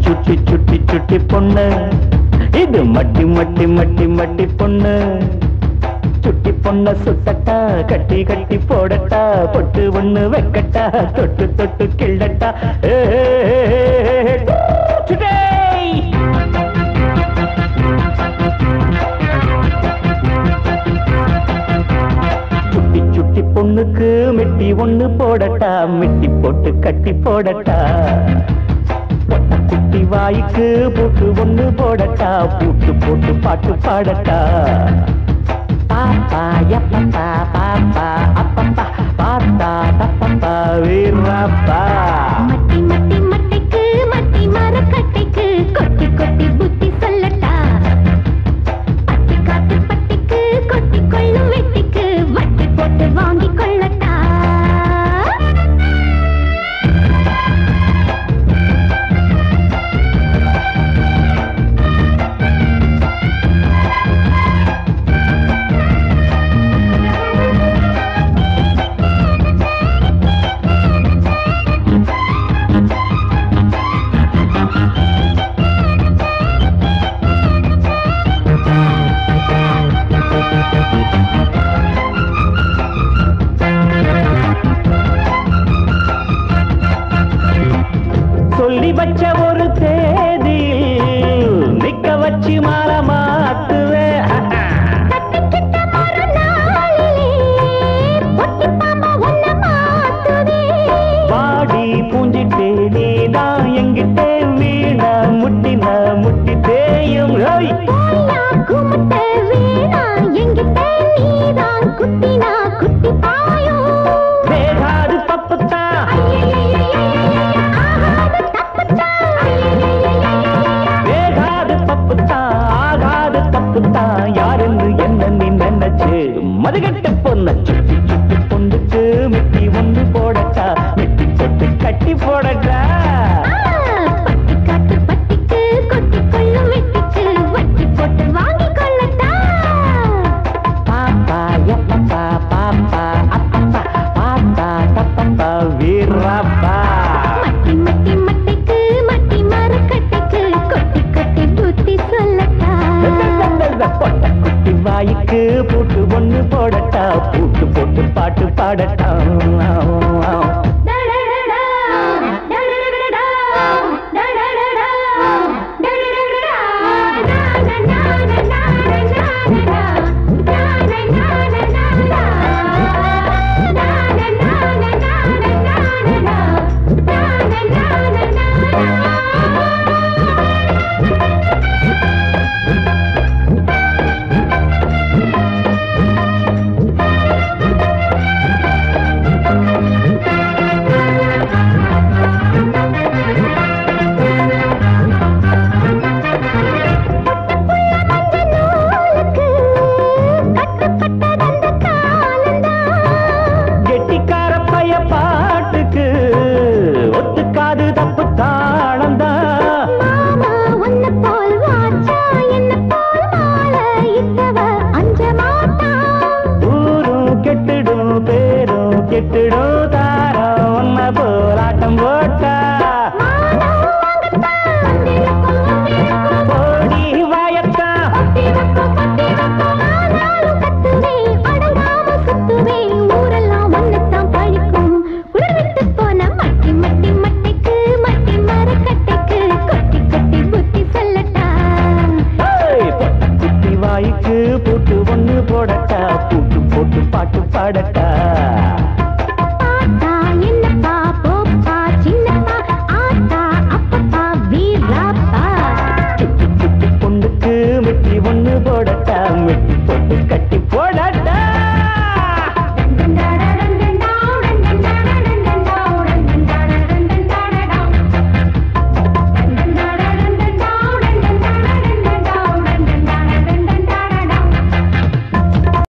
சுட்டி சுட்டி சுட்டி பொண்ணு இது மட்டி மட்டி மட்டி மட்டி பொண்ணு சுட்டி பொண்ண சுத்தட்டா கட்டி கட்டி போடட்டா பொட்டு ஒண்ணு வைக்கட்டா தொட்டு தொட்டு கிள்ளட்டா ஏ, சுட்டே! சுட்டி சுட்டி பொண்ணுக்கு மெட்டி ஒண்ணு போடட்டா மெட்டி போட்டு கட்டி போடட்டா பொட்ட குட்டி வாய்க்கு பூட்டு ஒண்ணு போடட்டா பூட்டு போட்டு பாட்டு பாடட்டா பாப்பா எப்பப்பா பாப்பா அப்பப்பா பாத்தா தப்பப்பா வீரப்பா மட்டி மட்டி மட்டைக்கு மட்டி மரக்கட்டைக்கு கொட்டி கொட்டி புத்தி சொல்லட்டா பட்டி காத்து பட்டிக்கு கொட்டி கொள்ளும் வெட்டிக்கு வட்டி போட்டு வாங்கி கொள்ளட்டா சொல்லி வச்ச ஒரு தேதியில் நிக்க வச்சு மாலை மாத்துவேன் தட்டிக்கிட்ட மறுநாளிலே பொட்டி பாம்பா உன்னை மாத்துதே பாடி பூஞ்சிட்டே நீதான் எங்கிட்டே வீணா முட்டினா முட்டி தேயும் ஹோய். போயா கும்பிட்ட வீணா எங்கிட்ட நீதான் குத்தினா குத்தி பாயும் வேகாது பப்புத்தா வேகாது பப்புத்தா ஆகாது தப்புத்தா யாருன்னு என்ன நீ நினைச்சு மதுகட்ட பொண்ண சுட்டி சுட்டி பொண்ணுக்கு மிட்டி ஒண்ணு போடட்டா மிட்டி போட்டு கட்டி போடட்டா பட்டி காட்டு பட்டிக்கு கொட்டி கொள்ளும் வெட்டிக்கு வட்டி போட்டு வாங்கி கொள்ளட்டா பாப்பா எப்பப்பா பாப்பா அப்பப்பா பாத்தா தப்பப்பா வீரப்பா மட்டி மட்டி மட்டிக்கு மட்டி மரக்கட்டைக்கு கொட்டி கொட்டி புத்தி சொல்லட்டா பொட்ட குட்டி வாய்க்கு பூட்டு ஒண்ணு போடட்டா பூட்டு போட்டு பாட்டு பாடட்டா கெட்டிக்கார பைய பாட்டுக்கு ஒத்துக்காது தப்பு தாளந்தான் மாமா உன்னை போல் வாச்சா என்ன போல் மாலை இட்டவ அஞ்ச மாட்டா ஊரும் கெட்டுடும் பேரும் கெட்டுடும் தாரம் ஒன்ன போராட்டம் போட்டா போடி வாயத்தா ஏய், பொட்ட குட்டி வாய்க்கு பூட்டு ஒண்ணு போடட்டா பூட்டு போட்டு பாட்டு பாடட்டா